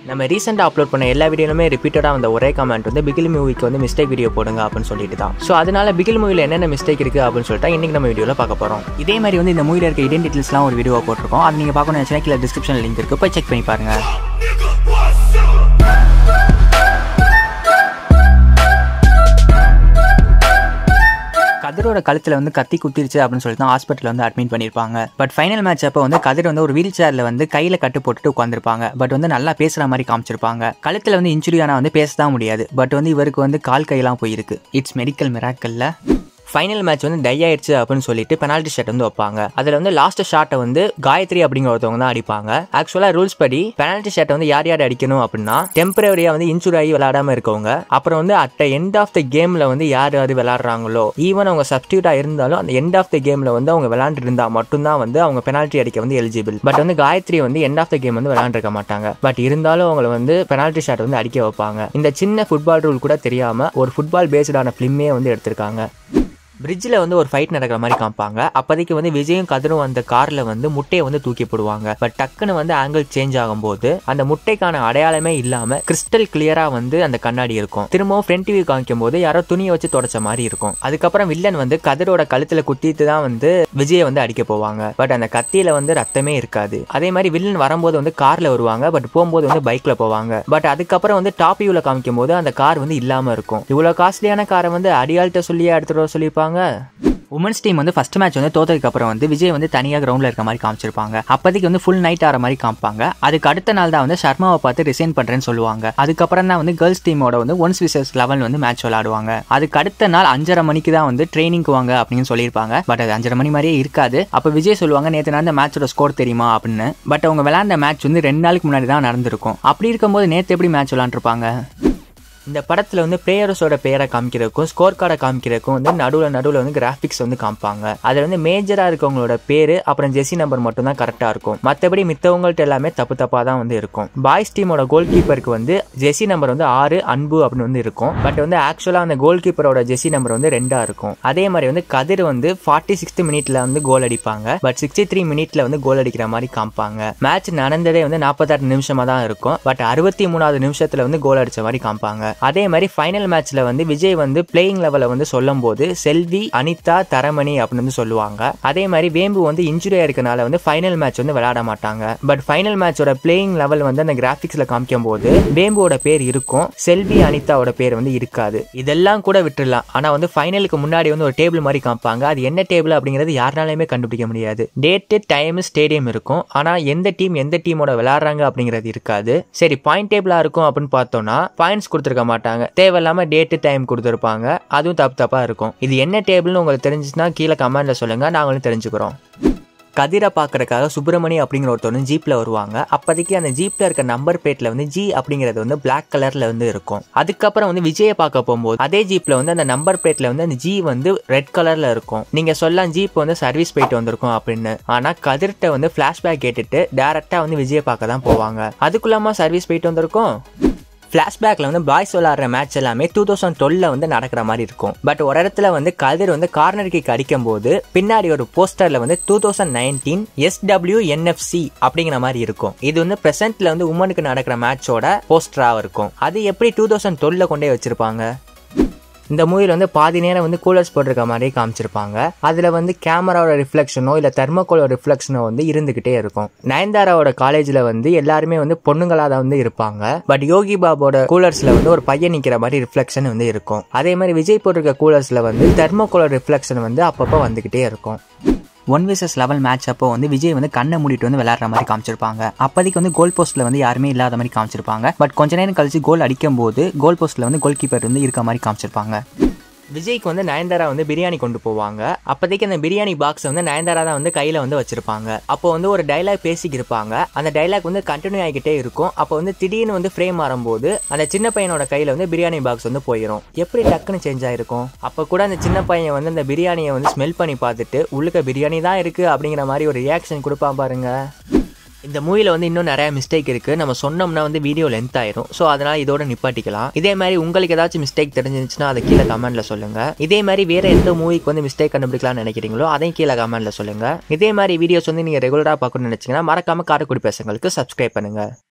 நம்ம ரீசெண்டாக அப்லோட் பண்ண எல்லா வீடியோலுமே ரிப்பீட்டடாக வந்த ஒரே கமெண்ட் வந்து பிகில் மூவிக்கு வந்து மிஸ்டேக் வீடியோ போடுங்க அப்படின்னு சொல்லிட்டு தான் ஸோ அதனால பிகில் மூவியில் என்னென்ன மிஸ்டேக் இருக்குது அப்படின்னு சொல்லிட்டு இன்னைக்கு நம்ம வீடியோவில் பார்க்க போகிறோம் இதே மாதிரி வந்து இந்த மூவியில் இருக்க இடன் டீட்டெயில்ஸ்லாம் ஒரு வீடியோ போட்டிருக்கோம் அது நீங்கள் பார்க்கணும் நினச்சினா கீழே டிஸ்கிரிப்ஷன் லிங்க் இருக்குது போய் செக் பண்ணி பாருங்கள் கதிரோட கழுத்தில் வந்து கத்தி குத்திருச்சு அப்படின்னு சொல்லிட்டு தான் ஹாஸ்பிட்டலில் வந்து அட்மிட் பண்ணியிருப்பாங்க பட் ஃபைனல் மேட்ச் அப்போ வந்து கதிர் வந்து ஒரு வீல் சேரில் வந்து கையில் கட்டு போட்டுட்டு உட்காந்துருப்பாங்க பட் வந்து நல்லா பேசுகிற மாதிரி காமிச்சிருப்பாங்க கழுத்தில் வந்து இன்ஜுரி ஆனால் வந்து பேச தான் முடியாது பட் வந்து இவருக்கு வந்து கால் கையெல்லாம் போயிருக்கு இட்ஸ் மெடிக்கல் மிராக்கல்ல ஃபைனல் மேட்ச் வந்து டை ஆயிடுச்சு அப்படின்னு சொல்லிட்டு பெனால்ட்டி ஷாட் வந்து வைப்பாங்க அதில் வந்து லாஸ்ட் ஷாட்டை வந்து காயத்ரி அப்படிங்கிற ஒருத்தவங்க தான் அடிப்பாங்க ஆக்சுவலாக ரூல்ஸ் படி பெனால்ட்டி ஷாட்டை வந்து யார் யார் அடிக்கணும் அப்படின்னா டெம்பரரியாக வந்து இன்சூர் ஆகி விளையாடாம இருக்கவங்க அப்புறம் வந்து அட் எண்ட் ஆஃப் த கேமில் வந்து யார் யார் விளையாடுறாங்களோ ஈவன் அவங்க சப்ஸ்டியூட்டாக இருந்தாலும் அந்த எண்ட் ஆஃப் த கேமில் வந்து அவங்க விளையாண்டு இருந்தால் மட்டும்தான் வந்து அவங்க பெனால்ட்டி அடிக்க வந்து எலிஜிபிள் பட் வந்து காயத்ரி வந்து எண்ட் ஆஃப் த கேம் வந்து விளையாண்டுருக்க மாட்டாங்க பட் இருந்தாலும் அவங்களை வந்து பெனால்ட்டி ஷாட் வந்து அடிக்க வைப்பாங்க இந்த சின்ன ஃபுட்பால் ரூல் கூட தெரியாமல் ஒரு ஃபுட்பால் பேஸ்டான ஃபிலிமே வந்து எடுத்திருக்காங்க பிரிட்ஜில் வந்து ஒரு ஃபைட் நடக்கிற மாதிரி காமிப்பாங்க அப்போதைக்கு வந்து விஜயும் கதிரும் அந்த காரில் வந்து முட்டையை வந்து தூக்கி போடுவாங்க பட் டக்குன்னு வந்து ஆங்கிள் சேஞ்ச் ஆகும்போது அந்த முட்டைக்கான அடையாளமே இல்லாமல் கிறிஸ்டல் கிளியராக வந்து அந்த கண்ணாடி இருக்கும் திரும்பவும் ஃப்ரண்ட் வியூ காமிக்கும் போது யாரோ துணியை வச்சு தொடச்ச மாதிரி இருக்கும் அதுக்கப்புறம் வில்லன் வந்து கதிரோட கழுத்தில் குத்திட்டு தான் வந்து விஜயை வந்து அடிக்க போவாங்க பட் அந்த கத்தியில வந்து ரத்தமே இருக்காது அதே மாதிரி வில்லன் வரும்போது வந்து கார்ல வருவாங்க பட் போகும்போது வந்து பைக்ல போவாங்க பட் அதுக்கப்புறம் வந்து டாப் வியூல காமிக்கும் போது அந்த கார் வந்து இல்லாம இருக்கும் இவ்வளவு காஸ்ட்லியான காரை வந்து அடியாள்கிட்ட சொல்லியே எடுத்துட்டு வர சொல்லியிருப்பாங்க உமன்ஸ் டீம் வந்து ஃபர்ஸ்ட் மேட்ச் வந்து தோத்ததுக்கு அப்புறம் வந்து விஜய் வந்து தனியாக கிரவுண்டில் இருக்க மாதிரி காமிச்சிருப்பாங்க அப்போதைக்கு வந்து ஃபுல் நைட் ஆகிற மாதிரி காமிப்பாங்க அதுக்கு அடுத்த நாள் தான் வந்து சர்மாவை பார்த்து ரிசைன் பண்ணுறேன்னு சொல்லுவாங்க அதுக்கப்புறம் தான் வந்து கேர்ள்ஸ் டீமோட வந்து ஒன்ஸ் விசஸ் லெவல் வந்து மேட்ச் விளாடுவாங்க அதுக்கு அடுத்த நாள் அஞ்சரை மணிக்கு தான் வந்து ட்ரைனிங்க்கு வாங்க அப்படின்னு சொல்லியிருப்பாங்க பட் அது அஞ்சரை மணி மாதிரியே இருக்காது அப்போ விஜய் சொல்லுவாங்க நேற்று நடந்த மேட்சோட ஸ்கோர் தெரியுமா அப்படின்னு பட் அவங்க விளையாண்ட மேட்ச் வந்து ரெண்டு நாளுக்கு முன்னாடி தான் நடந்திருக்கும் அப்படி இருக்கும்போது நேற்று எப்படி மேட்ச் விளாண்டுருப்பாங்க இந்த படத்தில் வந்து பிளேயர்ஸோட பேரை காமிக்கிறதுக்கும் ஸ்கோர் கார்டை காமிக்கிறதுக்கும் வந்து நடுவில் நடுவில் வந்து கிராஃபிக்ஸ் வந்து காமிப்பாங்க அதில் வந்து மேஜராக இருக்கவங்களோட பேர் அப்புறம் ஜெசி நம்பர் மட்டும் தான் கரெக்டாக இருக்கும் மற்றபடி மித்தவங்கள்ட்ட எல்லாமே தப்பு தப்பாக தான் வந்து இருக்கும் பாய்ஸ் டீமோட கோல் கீப்பருக்கு வந்து ஜெசி நம்பர் வந்து ஆறு அன்பு அப்படின்னு வந்து இருக்கும் பட் வந்து ஆக்சுவலாக அந்த கோல் கீப்பரோட ஜெசி நம்பர் வந்து ரெண்டாக இருக்கும் அதே மாதிரி வந்து கதிர் வந்து ஃபார்ட்டி சிக்ஸ்த் மினிட்ல வந்து கோல் அடிப்பாங்க பட் சிக்ஸ்டி த்ரீ மினிட்ல வந்து கோல் அடிக்கிற மாதிரி காமிப்பாங்க மேட்ச் நடந்ததே வந்து நாற்பத்தாறு நிமிஷமா தான் இருக்கும் பட் அறுபத்தி மூணாவது நிமிஷத்துல வந்து கோல் அடிச்ச மாதிரி காமிப்பாங்க அதே மாதிரி ஃபைனல் மேட்ச்ல வந்து விஜய் வந்து பிளேயிங் லெவலை வந்து சொல்லும் போது செல்வி அனிதா தரமணி அப்படின்னு வந்து சொல்லுவாங்க அதே மாதிரி வேம்பு வந்து இன்ஜுரியா இருக்கனால வந்து ஃபைனல் மேட்ச் வந்து விளையாட மாட்டாங்க பட் ஃபைனல் மேட்சோட பிளேயிங் லெவல் வந்து அந்த கிராபிக்ஸ்ல காமிக்கும் போது வேம்புவோட பேர் இருக்கும் செல்வி அனிதாவோட பேர் வந்து இருக்காது இதெல்லாம் கூட விட்டுறலாம் ஆனா வந்து ஃபைனலுக்கு முன்னாடி வந்து ஒரு டேபிள் மாதிரி காமிப்பாங்க அது என்ன டேபிள் அப்படிங்கிறது யாருனாலுமே கண்டுபிடிக்க முடியாது டேட்டு டைம் ஸ்டேடியம் இருக்கும் ஆனா எந்த டீம் எந்த டீமோட விளையாடுறாங்க அப்படிங்கிறது இருக்காது சரி பாயிண்ட் டேபிளா இருக்கும் அப்படின்னு பார்த்தோம்னா பாயிண்ட்ஸ் கொடுத்துருக்க மாட்டாங்க தேவையில்லாம டேட்டு டைம் கொடுத்துருப்பாங்க அதுவும் தப்பு தப்பா இருக்கும் இது என்ன டேபிள்னு உங்களுக்கு தெரிஞ்சுச்சுன்னா கீழே கமெண்ட்ல சொல்லுங்க நாங்களும் தெரிஞ்சுக்கிறோம் கதிரை பார்க்கறதுக்காக சுப்பிரமணி அப்படிங்கிற ஒருத்தவங்க ஜீப்ல வருவாங்க அப்போதைக்கு அந்த ஜீப்ல இருக்க நம்பர் பிளேட்ல வந்து ஜி அப்படிங்கிறது வந்து பிளாக் கலர்ல வந்து இருக்கும் அதுக்கப்புறம் வந்து விஜயை பார்க்க போகும்போது அதே ஜீப்ல வந்து அந்த நம்பர் பிளேட்ல வந்து அந்த ஜி வந்து ரெட் கலர்ல இருக்கும் நீங்க சொல்லலாம் ஜீப் வந்து சர்வீஸ் போயிட்டு வந்திருக்கும் அப்படின்னு ஆனா கதிர்கிட்ட வந்து பிளாஷ்பேக் கேட்டுட்டு டேரக்டா வந்து விஜயை பார்க்க தான் போவாங்க அதுக்குள்ளாம சர்வீஸ் போயிட்டு வந்திருக்கும் ஃப்ளாஷ்பேக்கில் வந்து பாய்ஸ் விளாடுற மேட்ச் எல்லாமே டூ தௌசண்ட் டுவெல்ல வந்து நடக்கிற மாதிரி இருக்கும் பட் ஒரு இடத்துல வந்து கதிர் வந்து கார்னர் கிக் அடிக்கும் போது பின்னாடி ஒரு போஸ்டர்ல வந்து two thousand nineteen SW NFC அப்படிங்கிற மாதிரி இருக்கும் இது வந்து பிரசன்ட்ல வந்து உமனுக்கு நடக்கிற மேட்சோட போஸ்டராக இருக்கும் அது எப்படி டூ தௌசண்ட் டுவெல்ல கொண்டே வச்சிருப்பாங்க இந்த மூவியில் வந்து பாதி நேரம் வந்து கூலர்ஸ் போட்டிருக்க மாதிரி காமிச்சிருப்பாங்க அதில் வந்து கேமராவோட ரிஃப்ளெக்ஷனோ இல்லை தெர்மோகோலோட ரிஃப்ளெக்ஷனோ வந்து இருந்துகிட்டே இருக்கும் நயன்தாராவோட காலேஜில் வந்து எல்லாருமே வந்து பொண்ணுங்களாக தான் வந்து இருப்பாங்க பட் யோகி பாபோட கூலர்ஸில் வந்து ஒரு பையன் நிற்கிற மாதிரி ரிஃப்ளெக்ஷன் வந்து இருக்கும் அதே மாதிரி விஜய் போட்டிருக்க கூலர்ஸில் வந்து தெர்மோகோலர் ரிஃப்ளெக்ஷன் வந்து அப்பப்போ வந்துக்கிட்டே இருக்கும் ஒன் விசஸ் லெவல் மேட்ச் அப்போ வந்து விஜய் வந்து கண்ணை மூடிட்டு வந்து விளையாடுற மாதிரி காமிச்சிருப்பாங்க அப்போதைக்கு வந்து கோல் போஸ்ட்ல வந்து யாருமே இல்லாத மாதிரி காமிச்சிருப்பாங்க பட் கொஞ்ச நேரம் கழிச்சு கோல் அடிக்கும் போது கோல் போஸ்ட்ல வந்து கோல் கீப்பர் வந்து இருக்க மாதிரி காமிச்சிருப்பாங்க விஜய்க்கு வந்து நயன்தாரா வந்து பிரியாணி கொண்டு போவாங்க அப்போதைக்கு அந்த பிரியாணி பாக்ஸ் வந்து நயன்தாரா தான் வந்து கையில் வந்து வச்சிருப்பாங்க அப்போ வந்து ஒரு டைலாக் பேசிக்கிருப்பாங்க அந்த டைலாக் வந்து கண்டினியூ ஆகிக்கிட்டே இருக்கும் அப்போ வந்து திடீர்னு வந்து ஃப்ரேம் மாறும்போது அந்த சின்ன பையனோட கையில் வந்து பிரியாணி பாக்ஸ் வந்து போயிடும் எப்படி டக்குன்னு சேஞ்ச் ஆயிருக்கும் அப்போ கூட அந்த சின்ன பையன் வந்து அந்த பிரியாணியை வந்து ஸ்மெல் பண்ணி பார்த்துட்டு உள்ளுக்க பிரியாணி தான் இருக்கு அப்படிங்கிற மாதிரி ஒரு ரியாக்ஷன் கொடுப்பான் பாருங்க இந்த மூவியில் வந்து இன்னும் நிறைய மிஸ்டேக் இருக்குது நம்ம சொன்னோம்னா வந்து வீடியோ லென்த் ஆயிரும் ஸோ அதனால் இதோட நிப்பாட்டிக்கலாம் இதே மாதிரி உங்களுக்கு ஏதாச்சும் மிஸ்டேக் தெரிஞ்சிருந்துச்சுன்னா அதை கீழே கமெண்ட்டில் சொல்லுங்கள் இதே மாதிரி வேறு எந்த மூவிக்கு வந்து மிஸ்டேக் கண்டுபிடிக்கலாம்னு நினைக்கிறீங்களோ அதையும் கீழே கமெண்ட்டில் சொல்லுங்கள் இதே மாதிரி வீடியோஸ் வந்து நீங்கள் ரெகுலராக பார்க்கணும்னு நினச்சிங்கன்னா மறக்காமல் காரைக்குடி பேசுங்களுக்கு சப்ஸ்கிரைப் பண்ணுங்கள்